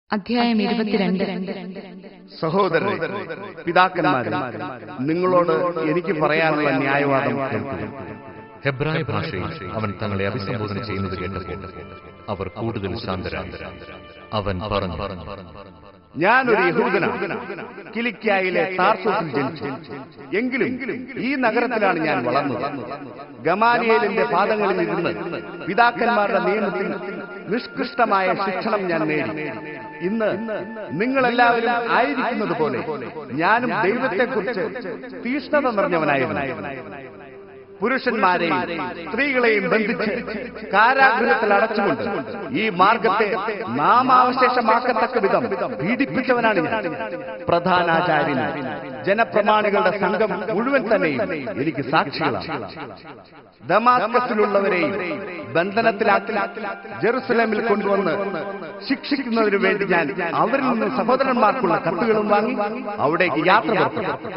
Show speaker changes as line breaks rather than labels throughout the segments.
അധ്യായം ഇരുപത്തിരണ്ട്
സഹോദരരെ പിതാക്കന്മാരെ നിങ്ങളോട് എനിക്ക് പറയാനുള്ള ന്യായവാദം കേൾക്കുക
ഹെബ്രായ ഭാഷയിൽ അവൻ തങ്ങളെ അഭിസംബോധന ചെയ്യുന്നത് കേട്ടപ്പോൾ അവർ കൂടുതൽ ശാന്തരായി അവൻ പറഞ്ഞു
ഞാനൊരു യഹൂദനാണ് കിലിക്കായിലെ താർസോസിൽ ജനിച്ചു എങ്കിലും ഈ നഗരത്തിലാണ് ഞാൻ വളർന്നത് ഗമാലിയേലിന്റെ പാദങ്ങളിൽ ഇരുന്ന് പിതാക്കന്മാരുടെ നിയമത്തിൽ നിഷ്കൃഷ്ടമായ ശിക്ഷണം ഞാൻ നേടി ഇന്ന് നിങ്ങളെല്ലാവരും ആയിരിക്കുന്നത് പോലെ ഞാനും ദൈവത്തെക്കുറിച്ച് തീഷ്ണത നിറഞ്ഞവനായിരുന്നു പുരുഷന്മാരെയും സ്ത്രീകളെയും ബന്ധിച്ച് കാരാഗൃഹത്തിൽ അടച്ചുകൊണ്ട് ഈ മാർഗത്തെ നാമാവശേഷമാക്കത്തക്ക വിധം പീഡിപ്പിച്ചവനാണ് ഞാൻ പ്രധാനാചാര്യന് ജനപ്രമാണികളുടെ സംഘം മുഴുവൻ തന്നെയും എനിക്ക് സാക്ഷികളാണ് ദമാസ്കസിലുള്ളവരെയും ബന്ധനത്തിലാക്കി ജെറുസലേമിൽ കൊണ്ടുവന്ന് ശിക്ഷിക്കുന്നതിനു വേണ്ടി ഞാൻ അവരിൽ നിന്ന് സഹോദരന്മാർക്കുള്ള കത്തുകളും വാങ്ങി അവിടേക്ക് യാത്ര പുറപ്പെട്ടു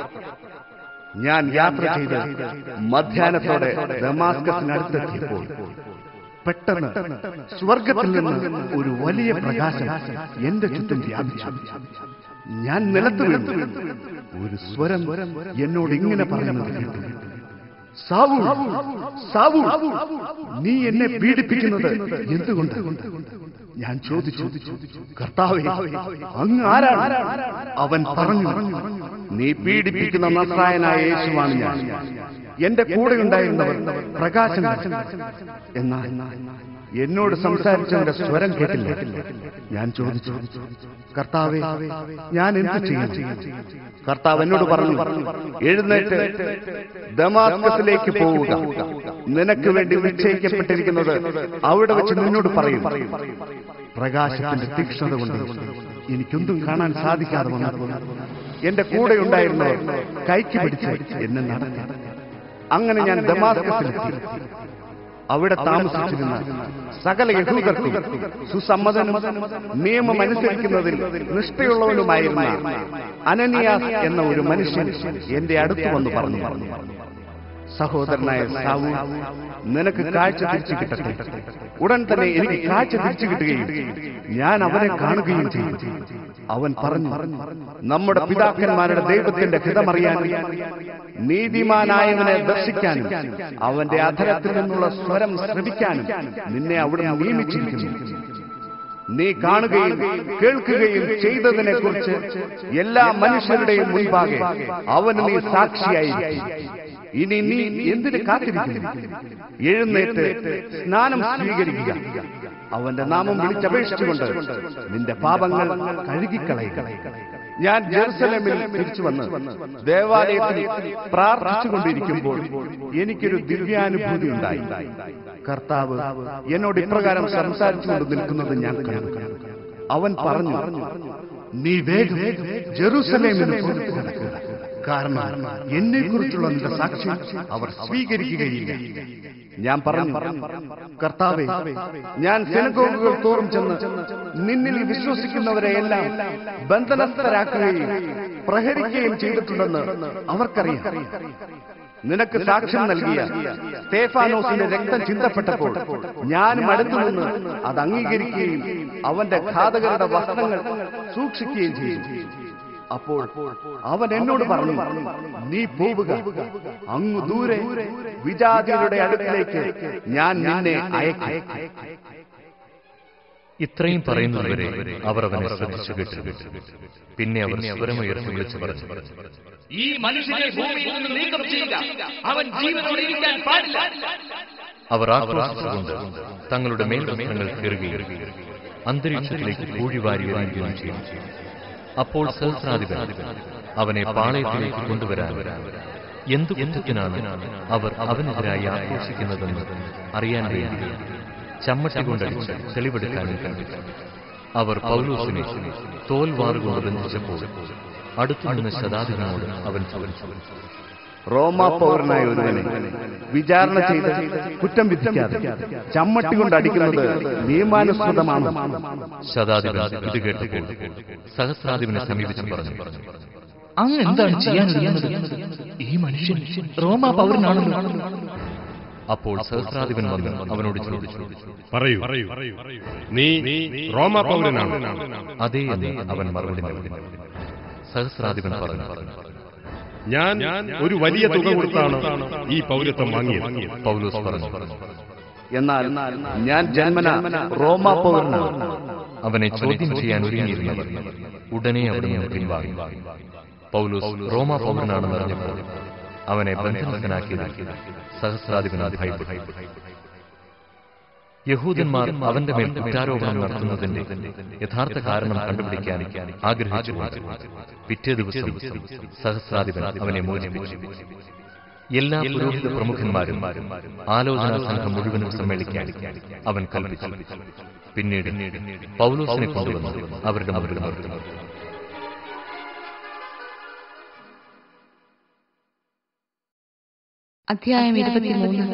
ഞാൻ യാത്ര ചെയ്ത് മധ്യാഹ്നത്തോടെ ദമാസ്കസിനടുത്തെത്തിയപ്പോൾ പെട്ടെന്ന് സ്വർഗത്തിൽ നിന്ന് ഒരു വലിയ പ്രകാശം എന്റെ ചുറ്റും വ്യാപിച്ചു ഞാൻ നിലത്ത് വീണു ഒരു സ്വരം എന്നോട് ഇങ്ങനെ പറയുന്നത് കേട്ടു സാവു സാവു നീ എന്നെ പീഡിപ്പിക്കുന്നത് എന്തുകൊണ്ട് ഞാൻ ചോദിച്ചു കർത്താവേ അങ്ങ് ആരാണ് അവൻ പറഞ്ഞു നീ പീഡിപ്പിക്കുന്ന നസ്രായനായ യേശുവാണ് ഞാൻ എന്റെ കൂടെ ഉണ്ടായിരുന്നവർ പ്രകാശം എന്നാൽ എന്നോട് സംസാരിച്ചവന്റെ സ്വരം കേട്ടില്ല ഞാൻ ചോദിച്ചു കർത്താവെ ഞാൻ എന്ത് ചെയ്യണം കർത്താവ് എന്നോട് പറഞ്ഞു എഴുന്നേറ്റ് ദമാസ്കസിലേക്ക് പോവുക നിനക്ക് വേണ്ടി നിശ്ചയിക്കപ്പെട്ടിരിക്കുന്നത് അവിടെ വെച്ച് നിന്നോട് പറയും പ്രകാശത്തിന്റെ തീക്ഷ്ണത കൊണ്ട് എനിക്കൊന്നും കാണാൻ സാധിക്കാതെ വന്നപ്പോൾ എന്റെ കൂടെ ഉണ്ടായിരുന്നവർ കൈക്ക് പിടിച്ച് എന്നെ നടത്തി അങ്ങനെ ഞാൻ ദമാസ്കസിലെത്തി അവിടെ താമസിച്ചിരുന്ന സകല യഹൂദർക്കും സുസമ്മതനും നിയമം അനുസരിക്കുന്നതിൽ നിഷ്ഠയുള്ളവനുമായിരുന്ന അനനിയാസ് എന്ന ഒരു മനുഷ്യൻ എന്റെ അടുത്ത് വന്ന് പറഞ്ഞു സഹോദരനായ സാവു നിനക്ക് കാഴ്ച തിരിച്ചു കിട്ടട്ടെ ഉടൻ തന്നെ എനിക്ക് കാഴ്ച തിരിച്ചു കിട്ടുകയും ഞാൻ അവനെ കാണുകയും ചെയ്തു അവൻ പറഞ്ഞു നമ്മുടെ പിതാക്കന്മാരുടെ ദൈവത്തിന്റെ ഹിതമറിയാനും നീതിമാനായവനെ ദർശിക്കാനും അവന്റെ അധരത്തിൽ നിന്നുള്ള സ്വരം ശ്രവിക്കാനും നിന്നെ അവിടെ നിയമിച്ചിരിക്കുന്നു നീ കാണുകയും കേൾക്കുകയും ചെയ്തതിനെ കുറിച്ച് എല്ലാ മനുഷ്യരുടെയും മുൻപാകെ അവന് നീ സാക്ഷിയായിരിക്കും ഇനി നീ എന്തിന് കാത്തിരിക്കുന്നു എഴുന്നേറ്റ് സ്നാനം സ്വീകരിക്കുക അവന്റെ നാമം വിളിച്ചപേക്ഷിച്ചുകൊണ്ട് നിന്റെ പാപങ്ങൾ കഴുകിക്കളയുക ഞാൻ ജെറുസലേമിൽ തിരിച്ചു വന്ന് ദേവാലയത്തിൽ പ്രാർത്ഥിച്ചുകൊണ്ടിരിക്കുമ്പോൾ എനിക്കൊരു ദിവ്യാനുഭൂതി ഉണ്ടായി കർത്താവ് എന്നോട് ഇപ്രകാരം സംസാരിച്ചുകൊണ്ട് നിൽക്കുന്നത് ഞാൻ കണ്ടു അവൻ പറഞ്ഞു നീ വേഗം ജെറുസലേമിന് പുറത്തു നടക്കുക കാരണം എന്നെ കുറിച്ചുള്ള നിന്റെ സാക്ഷ്യം അവർ സ്വീകരിക്കുകയില്ല ഞാൻ പറഞ്ഞു കർത്താവെ ഞാൻ സെനഗോഗുകൾ തോറും ചെന്ന് നിന്നിൽ വിശ്വസിക്കുന്നവരെയെല്ലാം ബന്ധനസ്ഥരാക്കുകയും പ്രഹരിക്കുകയും ചെയ്തിട്ടുണ്ടെന്ന് അവർക്കറിയാം നിനക്ക് സാക്ഷ്യം നൽകിയ സ്തേഫാനോസിന്റെ രക്തം ചിന്തപ്പെട്ടപ്പോൾ ഞാനും അടുത്തു നിന്ന് അത് അംഗീകരിക്കുകയും അവന്റെ ഘാതകരുടെ വസ്ത്രങ്ങൾ സൂക്ഷിക്കുകയും ചെയ്തു അപ്പോൾ അവൻ എന്നോട് പറഞ്ഞു നീ പോവുക അങ്ങ് ദൂരെ വിജാതിയുടെ അടുക്കിലേക്ക് ഞാൻ നിന്നെ അയക്കാം
ഇത്രയും പറയുന്നതുവരെ അവർ അവനെ ശ്രദ്ധിച്ചു കേട്ടു പിന്നെ അവർ സ്വരമുയർത്തി വിളിച്ചു പറഞ്ഞു
ഈ മനുഷ്യനെ ഭൂമിയിൽ നിന്ന് നീക്കം ചെയ്യുക അവൻ ജീവനോടെ ഇരിക്കാൻ പാടില്ല
അവർ ആക്രോശിച്ചുകൊണ്ട് തങ്ങളുടെ മേൽവസ്ത്രങ്ങൾ കീറുകയും അന്തരീക്ഷത്തിലേക്ക് പൂഴിവാരി എറിയുകയും ചെയ്തു അപ്പോൾ സഹസ്രാധിപൻ അവനെ പാളയത്തിലേക്ക് കൊണ്ടുവരാൻ എന്തു കുറ്റത്തിനാണ് അവർ അവനെതിരായി ആക്രോശിക്കുന്നതെന്ന് അറിയാൻ വേണ്ടി ചമ്മട്ടി കൊണ്ടടിച്ച് തെളിവെടുക്കാനും കണ്ടു അവർ പൗലൂസിനെ തോൽവാറുകൊണ്ട് ബന്ധിച്ചപ്പോൾ അടുത്തു നിന്ന് ശതാധിപനോട് അവൻ ചോദിച്ചു
റോമാ പൗരനായ ഒരുവനെ വിചാരണ ചെയ്ത് കുറ്റം വിധിക്കാതെ ചമ്മട്ടി കൊണ്ട് അടിക്കുന്നത് നിയമാനുസൃതമാണ്
ശതാധിപൻ ഇത് കേട്ടപ്പോൾ സഹസ്രാധിപനെ സമീപിച്ച് പറഞ്ഞു
അങ്ങ് എന്താണ് ചെയ്യാൻ ഈ മനുഷ്യൻ റോമാ പൗരനാണല്ലോ
അപ്പോൾ സഹസ്രാധിപൻ വന്ന് അവനോട് ചോദിച്ചു
പറയൂ നീ റോമാ പൗരനാണ്
അതേ എന്ന് അവൻ മറുപടി നൽകി സഹസ്രാധിപൻ പറഞ്ഞു
ഞാൻ ഒരു വലിയ തുക കൊടുത്താണ് ഈ പൗരത്വം വാങ്ങിയത്
പൗലോസ് പറഞ്ഞു
എന്നാൽ ഞാൻ ജന്മന റോമാ പൗരനാണ്
അവനെ ചോദ്യം ചെയ്യാൻ ഒരുങ്ങിയിരുന്നവർ ഉടനെ അവിടെ നിന്ന് പിൻവാങ്ങി പൗലോസ് റോമാ പൗരനാണെന്ന് അറിഞ്ഞപ്പോൾ അവനെ ബന്ധനസ്ഥനാക്കി സഹസ്രാധിപനാഥ് ഭയപ്പെട്ടു യഹൂദന്മാർ അവന്റെ മേൽ കുറ്റാരോപണം നടത്തുന്നതിന്റെ യഥാർത്ഥ കാരണം കണ്ടുപിടിക്കാൻ ആഗ്രഹിച്ചു പിറ്റേ ദിവസം സഹസ്രാധിപൻ അവനെ മോചിപ്പിച്ചു എല്ലാ പുരോഹിത പ്രമുഖന്മാരും ആലോചനാ സംഘം മുഴുവനും സമ്മേളിക്കാൻ അവൻ കൽപ്പിച്ചു പിന്നീട് പൗലോസിനെ കൊണ്ടുവന്ന് അവരുടെ മുമ്പിൽ നിർത്തി
അധ്യായം ഇരുപത്തിമൂന്ന്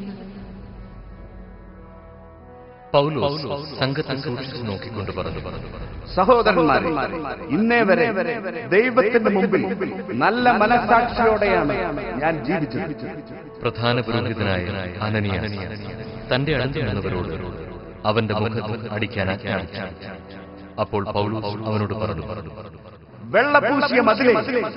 പൗലോസ് സംഘത്തെ സൂക്ഷിച്ചു നോക്കിക്കൊണ്ട് പറഞ്ഞു
സഹോദരന്മാരെ ഇന്നേ വരെ ദൈവത്തിന്റെ മുമ്പിൽ നല്ല മനസാക്ഷിയോടെയാണ് ഞാൻ ജീവിച്ചത്
പ്രധാന പുരോഹിതനായ അനനിയ തന്റെ അടുത്ത് നിന്നവരോട് അവന്റെ മുഖത്ത് അടിക്കാൻ ആജ്ഞാപിച്ചു അപ്പോൾ പൗലോസ് അവനോട് പറഞ്ഞു
വെള്ളപൂശിയ മതിലെ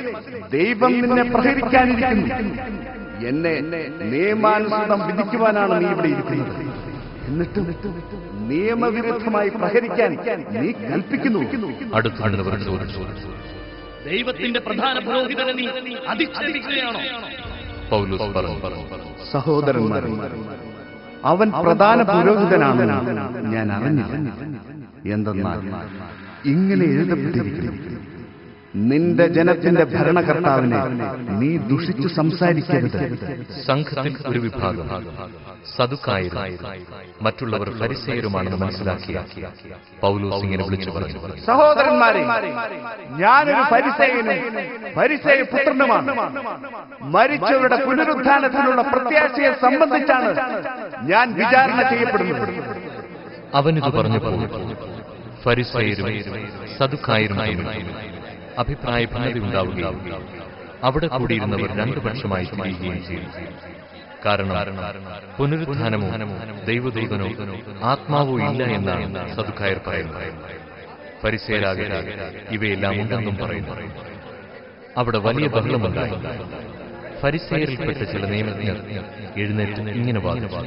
ദൈവം നിന്നെ പ്രഹരിക്കാനിരിക്കുന്നു എന്നെ നിയമാനുസൃതം വിധിക്കുവാനാണ് നീ ഇവിടെ ഇരിക്കുന്നത് എന്നിട്ടും നിയമവിരുദ്ധമായി പ്രഹരിക്കാൻ നീ കൽപ്പിക്കുന്നു
അടുത്തു നിന്നവർ ചോദിച്ചു
ദൈവത്തിന്റെ പ്രധാന പുരോഹിതനെ നീ അധിക്ഷേപിക്കുകയാണോ
പൗലോസ് പറഞ്ഞു
സഹോദരന്മാരെ അവൻ പ്രധാന പുരോഹിതനാണെന്ന് ഞാൻ അറിഞ്ഞില്ല എന്തെന്നാൽ ഇങ്ങനെ എഴുതപ്പെട്ടിരിക്കുന്നു നിന്റെ ജനത്തിന്റെ ഭരണകർത്താവിനെ നീ ദുഷിച്ചു സംസാരിക്കരുത്
സംഘത്തിൽ ഒരു വിഭാഗം സതുക്കായരും മറ്റുള്ളവർ ഫരിസേയരുമാണെന്ന് മനസ്സിലാക്കിയ പൗലോസ് ഇങ്ങനെ വിളിച്ചു പറഞ്ഞു
സഹോദരന്മാരെ ഞാനൊരു പരിസയനും പരിസയ പുത്രനുമാണ് മരിച്ചവരുടെ പുനരുത്ഥാനത്തിനുള്ള പ്രത്യാശയെ സംബന്ധിച്ചാണ് ഞാൻ വിചാരണ ചെയ്യപ്പെടുന്നത്
അവനിത് പറഞ്ഞപ്പോൾ ഫരിസേയരും സതുക്കായരും തമ്മിൽ അഭിപ്രായ ഭിന്നതയുണ്ടാവുകയും അവിടെ കൂടിയിരുന്നവർ രണ്ടു പക്ഷമായി തിരിയുകയും ചെയ്തു കാരണം പുനരുത്ഥാനമോ ദൈവദൂതനോ ആത്മാവോ ഇല്ല എന്നാണ് സതുക്കായർ പറയുന്നത് പരിസേരാകട്ടെ ഇവയെല്ലാം ഉണ്ടെന്നും പറയുന്നു അവിടെ വലിയ ബഹളമുണ്ടായി ഫരിസേയരിൽപ്പെട്ട ചില നിയമജ്ഞർ എഴുന്നേറ്റ് ഇങ്ങനെ വാദിച്ചു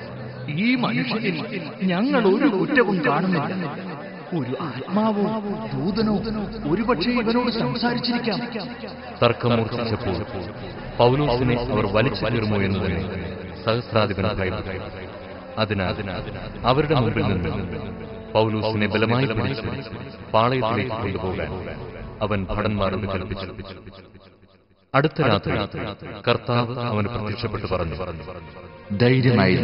ഈ മനുഷ്യനിൽ ഞങ്ങൾ ഒരു കുറ്റവും കാണുന്നില്ല ഒരു ആത്മാവോ ദൂതനോ ഒരുപക്ഷെ ഇവനോട് സംസാരിച്ചിരിക്കാം
തർക്കമൂർച്ഛിച്ചപ്പോൾ പൗലോസിനെ അവർ വലിച്ചു കയറുമോ എന്ന് തന്നെ സഹസ്രാധിപൻ ഭയപ്പെട്ടു അതിനാൽ അവരുടെ മുമ്പിൽ നിന്ന് പൗലോസിനെ ബലമായി പിടിച്ച് പാളയത്തിലേക്ക് കൊണ്ടുപോകാൻ അവൻ ഭടന്മാരോട് കൽപ്പിച്ചു അടുത്ത രാത്രി കർത്താവ് അവന് പ്രത്യക്ഷപ്പെട്ടു പറഞ്ഞു
ധൈര്യമായി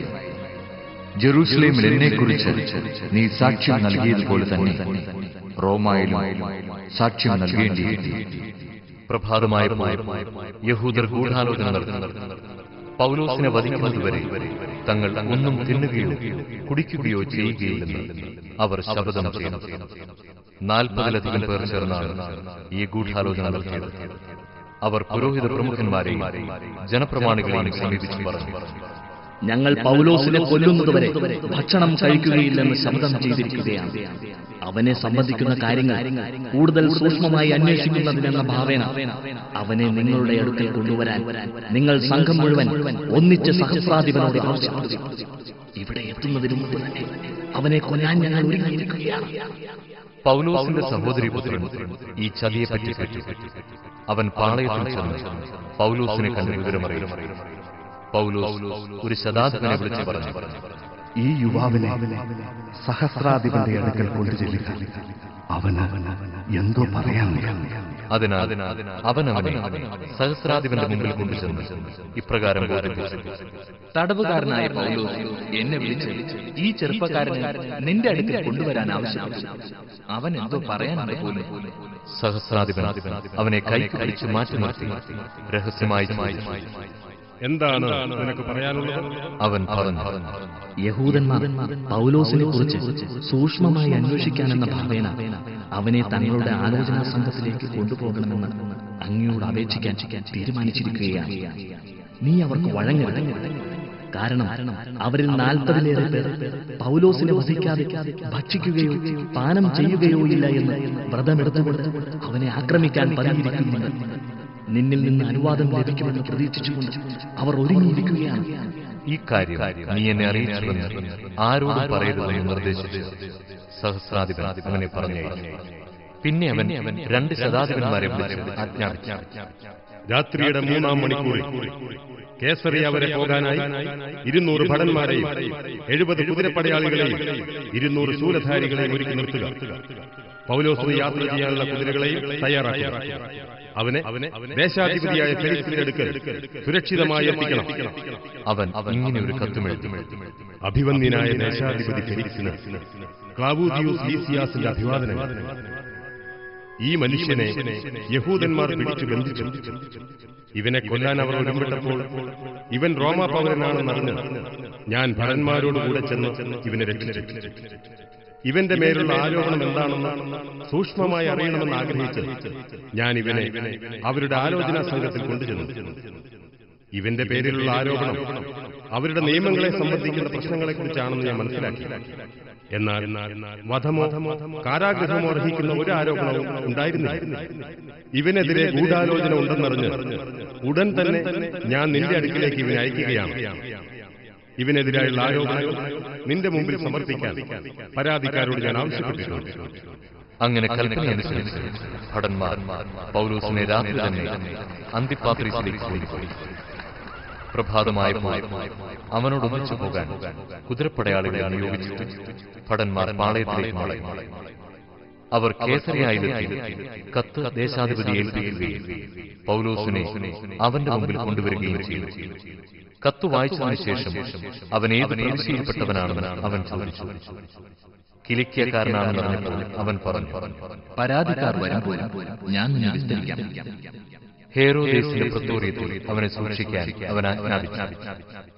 ജെറൂസലേമിൽ എന്നെക്കുറിച്ച് നീ സാക്ഷ്യം നൽകിയതുപോലെ തന്നെ റോമായിലും സാക്ഷ്യം നൽകേണ്ടിയിരുന്നു
പ്രഭാതമായപ്പോൾ യഹൂദർ ഗൂഢാലോചന നടത്തി പൗലോസിനെ വധിക്കുന്നതുവരെ തങ്ങൾ ഒന്നും തിന്നുകയോ കുടിക്കുകയോ ചെയ്യുകയില്ലെന്ന് അവർ ശപഥം ചെയ്തു നാൽപ്പതിലധികം പേർ ചേർന്നാണ് ഈ ഗൂഢാലോചന നടത്തിയത് അവർ പുരോഹിത പ്രമുഖന്മാരെയും ജനപ്രമാണികളെയും സമീപിച്ചു പറഞ്ഞു
ഞങ്ങൾ പൗലോസിനെ കൊല്ലുന്നതുവരെ ഭക്ഷണം കഴിക്കുകയില്ലെന്ന് ശബ്ദം ചെയ്തിരിക്കുകയാണ് അവനെ സംബന്ധിക്കുന്ന കാര്യങ്ങൾ കൂടുതൽ സൂക്ഷ്മമായി അന്വേഷിക്കുന്നതിനെന്ന ഭാവേന അവനെ നിങ്ങളുടെ അടുക്കൽ കൊണ്ടുവരാൻ നിങ്ങൾ സംഘം മുഴുവൻ ഒന്നിച്ച് സഹസ്രാധിപനോട് ആവശ്യപ്പെട്ടു ഇവിടെ എത്തുന്നതിന് മുമ്പ് തന്നെ അവനെ കൊല്ലാൻ ഞങ്ങൾ ഒരുങ്ങിയിരിക്കുകയാണ്
പൗലോസിന്റെ സഹോദരി പുത്രൻ ഈ ചതിയെപ്പറ്റി പറ്റി അവൻ പാളയത്തിൽ ചെന്ന് പൗലോസിനെ കണ്ട് വിവരമറിയും പൗലോസ് ഒരു ശതാധിപനെ വിളിച്ചു പറഞ്ഞു
ഈ യുവാവിനെ സഹസ്രാധിപന്റെ അടുക്കൽ കൊണ്ടുചെല്ലുക അവന് എന്തോ പറയാനുണ്ട്
അതിനാൽ അവൻ അവനെ സഹസ്രാധിപന്റെ മുമ്പിൽ കൊണ്ടുചെന്ന് ഇപ്രകാരം ബോധിപ്പിച്ചു
തടവുകാരനായ പൗലോസ് എന്നെ വിളിച്ച് ഈ ചെറുപ്പക്കാരനെ നിന്റെ അടുക്കൽ കൊണ്ടുവരാൻ ആവശ്യപ്പെട്ടു അവൻ എന്തോ പറയാനുണ്ട് പോലും
സഹസ്രാധിപൻ അവനെ കൈക്ക് പിടിച്ച് മാറ്റി നിർത്തി രഹസ്യമായി ചോദിച്ചു.
എന്താണ് നിനക്ക് പറയാനുള്ളത്
അവൻ പറഞ്ഞു
യഹൂദന്മാർ പൗലോസിനെ കുറിച്ച് സൂക്ഷ്മമായി അന്വേഷിക്കാനെന്ന ഭാവേന അവനെ തങ്ങളുടെ ആലോചനാ സംഘത്തിലേക്ക് കൊണ്ടുപോകണമെന്ന് അങ്ങയോട് അപേക്ഷിക്കാൻ തീരുമാനിച്ചിരിക്കുകയാണ് നീ അവർക്ക് വഴങ്ങരുത് കാരണം അവരിൽ നാൽപ്പതിലേറെ പേർ പൗലോസിനെ വധിക്കാതെ ഭക്ഷിക്കുകയോ പാനം ചെയ്യുകയോ ഇല്ല എന്ന് വ്രതമെടുത്തുകൊണ്ട് അവനെ ആക്രമിക്കാൻ പതിയിരിക്കുന്നുണ്ട് നിന്നിൽ നിന്ന് അനുവാദം ലഭിക്കുമെന്ന് പ്രതീക്ഷിച്ചുകൊണ്ട് അവർ ഒരുങ്ങിയിരിക്കുകയാണ്
ഈ കാര്യം നീ എന്നെ അറിയിച്ചുവെന്ന് ആരോടും പറയരുതെന്ന് നിർദ്ദേശിച്ചു സഹസ്രാധിപൻ അവനെ പറഞ്ഞു പിന്നെ അവൻ രണ്ട് ശതാധിപന്മാരെ വിളിച്ച് ആജ്ഞാപിച്ചു
രാത്രിയുടെ മൂന്നാം മണിക്കൂറിൽ കേസറി അവരെ പോകാനായി ഇരുന്നൂറ് ഭടന്മാരെയും എഴുപത് കുതിരപ്പടയാളികളെയും ഇരുന്നൂറ് ശൂലധാരികളെയും ഒരുക്കി നിർത്തുക പൗലോസിന് യാത്ര ചെയ്യാനുള്ള കുതിരകളെയും തയ്യാറാക്കുക അവനെ ദേശാധിപതിയായ ഫെലിക്സിന്റെ അടുക്കൽ സുരക്ഷിതമായി എത്തിക്കണം
അവൻ ഇങ്ങനെ ഒരു കത്തുമെഴുതി
അഭിവന്യനായ ദേശാധിപതി ഫെലിക്സിന് ക്ലാവൂദിയോസ് ലീസിയാസിന്റെ അഭിവാദനങ്ങൾ ഈ മനുഷ്യനെ യഹൂദന്മാർ പിടിച്ചു ബന്ധിച്ചു ഇവനെ കൊല്ലാൻ അവർ ഒരുമ്പെട്ടപ്പോൾ ഇവൻ റോമാ പൗരനാണെന്നറിഞ്ഞ് ഞാൻ ഭടന്മാരോടുകൂടെ ചെന്ന് ഇവനെ രക്ഷിച്ചു ഇവന്റെ മേലുള്ള ആരോപണം എന്താണെന്ന് സൂക്ഷ്മമായി അറിയണമെന്ന് ആഗ്രഹിച്ച് ഞാൻ ഇവനെ അവരുടെ ആലോചനാ സംഘത്തിൽ കൊണ്ടുചെന്നു ഇവന്റെ പേരിലുള്ള ആരോപണം അവരുടെ നിയമങ്ങളെ സംബന്ധിക്കുന്ന പ്രശ്നങ്ങളെക്കുറിച്ചാണെന്ന് ഞാൻ മനസ്സിലാക്കി എന്നാൽ വധമോ കാരാഗ്രഹമോ അർഹിക്കുന്ന ഒരു ആരോപണവും ഉണ്ടായിരുന്നില്ല ഇവനെതിരെ ഗൂഢാലോചന ഉണ്ടെന്നറിഞ്ഞ് ഉടൻ തന്നെ ഞാൻ നിന്റെ അടുക്കിലേക്ക് ഇവനെ അയക്കുകയാണ് ഇവനെതിരായുള്ള ആരോപണങ്ങൾ നിന്റെ മുമ്പിൽ സമർപ്പിക്കാൻ പരാതിക്കാരോട് ഞാൻ ആവശ്യപ്പെട്ടിട്ടുണ്ട്
അങ്ങനെ കൽപ്പന അനുസരിച്ച് ഭടന്മാർ പൗലോസിനെ രാത്രി തന്നെ അന്തിപ്പാത്രീസിലേക്ക് കൊണ്ടുപോയി പ്രഭാതമായപ്പോൾ അവനോടൊന്നിച്ചു പോകാൻ കുതിരപ്പടയാളികളെ നിയോഗിച്ചിട്ട് ഭടന്മാർ പാളയത്തിലേക്ക് മാറി അവർ കേസരിയായിലെത്തി കത്ത് ദേശാധിപതി ഏൽപ്പിക്കുകയും പൗലോസിനെ അവന്റെ മുമ്പിൽ കൊണ്ടുവരികയും ചെയ്തു കത്ത് വായിച്ചതിനു ശേഷം അവൻ ഏത് പ്രവിശ്യയിൽപ്പെട്ടവനാണെന്ന് അവൻ ചോദിച്ചു കിലിക്കിയക്കാരനാണെന്ന് അറിഞ്ഞപ്പോൾ അവൻ പറഞ്ഞു
പരാതിക്കാർ വരുമ്പോൾ ഞാൻ നിന്നെ വിസ്തരിക്കാം
ഹേറോദേസിന്റെ പ്രത്തോറിയത്തിൽ അവനെ സൂക്ഷിക്കാൻ അവൻ ആജ്ഞാപിച്ചു